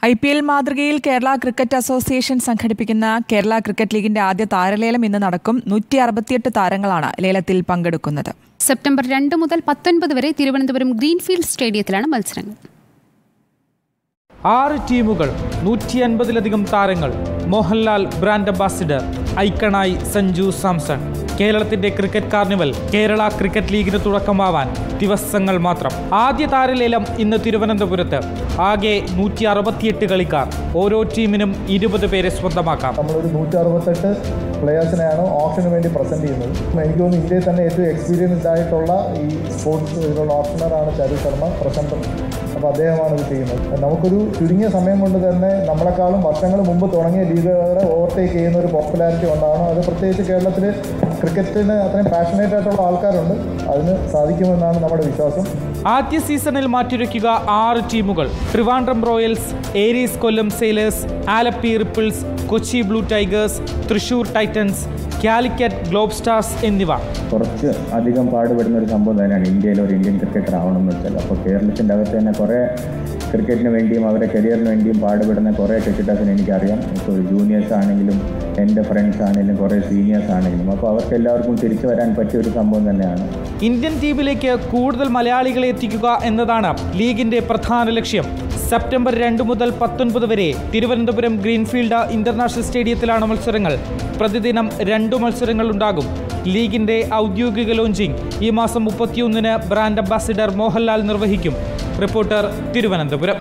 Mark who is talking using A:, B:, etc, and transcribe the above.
A: I P L മാതൃകയിൽ Kerala cricket association സംഘടിപ്പിക്കുന്ന Kerala cricket ലീഗിന്റെ ആദ്യ താരലേലം ഇന്ന് നടക്കും നൂറ്റി അറുപത്തിയെട്ട് താരങ്ങളാണ് ലേലത്തിൽ പങ്കെടുക്കുന്നത്
B: സെപ്റ്റംബർ രണ്ട് മുതൽ പത്തൊൻപത് വരെ തിരുവനന്തപുരം ഗ്രീൻഫീൽഡ് സ്റ്റേഡിയത്തിലാണ് മത്സരങ്ങൾ
C: ആറ് ടീമുകൾ നൂറ്റി അൻപതിലധികം താരങ്ങൾ മോഹൻലാൽ ബ്രാൻഡ് അംബാസിഡർ ഐക്കണായി സഞ്ജു സാംസൺ കേരളത്തിന്റെ ക്രിക്കറ്റ് കാർണിവൽ കേരള ക്രിക്കറ്റ് ലീഗിന് തുടക്കമാവാൻ ദിവസങ്ങൾ മാത്രം ആദ്യ താരലേലം ഇന്ന് തിരുവനന്തപുരത്ത് ആകെ നൂറ്റി അറുപത്തിയെട്ട് കളിക്കാർ ഓരോ ടീമിനും ഇരുപത് പേരെ സ്വന്തമാക്കാം
D: നമ്മളൊരു നൂറ്റി അറുപത്തെട്ട് പ്ലെയേഴ്സിനെയാണ് ഓപ്ഷന് വേണ്ടി പ്രസന്റ് ചെയ്യുന്നത് എനിക്ക് തോന്നുന്നു ഇന്ത്യയിൽ തന്നെ ഏറ്റവും എക്സ്പീരിയൻസ്ഡ് ആയിട്ടുള്ള ഈ സ്പോർട്സ് ഇതിലുള്ള ഓപ്ഷണറാണ് ചരു ശർമ്മ പ്രസന്റ് അപ്പോൾ അദ്ദേഹമാണ് ഇത് ചെയ്യുന്നത് നമുക്കൊരു ചുരുങ്ങിയ സമയം കൊണ്ട് തന്നെ നമ്മളെക്കാളും വർഷങ്ങൾ മുമ്പ് തുടങ്ങിയ ലീഗുകളെ ഓവർടേക്ക് ചെയ്യുന്ന ഒരു പോപ്പുലാരിറ്റി ഉണ്ടാകണം അത് പ്രത്യേകിച്ച് കേരളത്തിൽ ക്രിക്കറ്റിന് അത്രയും പാഷനേറ്റ് ആയിട്ടുള്ള ആൾക്കാരുണ്ട് അതിന് സാധിക്കുമെന്നാണ് നമ്മുടെ വിശ്വാസം
C: ആദ്യ സീസണിൽ മാറ്റുരയ്ക്കുക ആറ് ടീമുകൾ Trivandrum Royals Aries Kollam Sailors Alleppey Ripples Kochi Blue Tigers Thrissur Titans Calicut Globe Stars എന്നിവ
E: കുറച്ച് അധികം പാടുപെടുന്ന ഒരു സംഭവം തന്നെയാണ് ഇന്ത്യയിൽ ഒരു ഇന്ത്യൻ ക്രിക്കറ്റർ ആവണം എന്ന് വെച്ചാൽ അപ്പോൾ കേരളത്തിൻ്റെ അകത്ത് തന്നെ കുറേ ക്രിക്കറ്റിന് വേണ്ടിയും അവരുടെ കരിയറിന് വേണ്ടിയും പാടുപെടുന്ന കുറേ ക്രിക്കറ്റേഴ്സിനെ എനിക്കറിയാം ഇപ്പോൾ ജൂനിയേഴ്സ് ആണെങ്കിലും എൻ്റെ ഫ്രണ്ട്സ് ആണെങ്കിലും കുറേ സീനിയേഴ്സ് ആണെങ്കിലും അപ്പോൾ അവർക്ക് എല്ലാവർക്കും തിരിച്ചു വരാൻ പറ്റിയ ഒരു സംഭവം തന്നെയാണ്
C: ഇന്ത്യൻ ടീമിലേക്ക് കൂടുതൽ മലയാളികളെ എത്തിക്കുക എന്നതാണ് ലീഗിന്റെ പ്രധാന ലക്ഷ്യം സെപ്റ്റംബർ രണ്ട് മുതൽ പത്തൊൻപത് വരെ തിരുവനന്തപുരം ഗ്രീൻഫീൽഡ് ഇന്റർനാഷണൽ സ്റ്റേഡിയത്തിലാണ് മത്സരങ്ങൾ പ്രതിദിനം രണ്ടു മത്സരങ്ങൾ ഉണ്ടാകും ലീഗിന്റെ ഔദ്യോഗിക ലോഞ്ചിങ് ഈ മാസം മുപ്പത്തിയൊന്നിന് ബ്രാൻഡ് അംബാസിഡർ മോഹൻലാൽ നിർവഹിക്കും റിപ്പോർട്ടർ തിരുവനന്തപുരം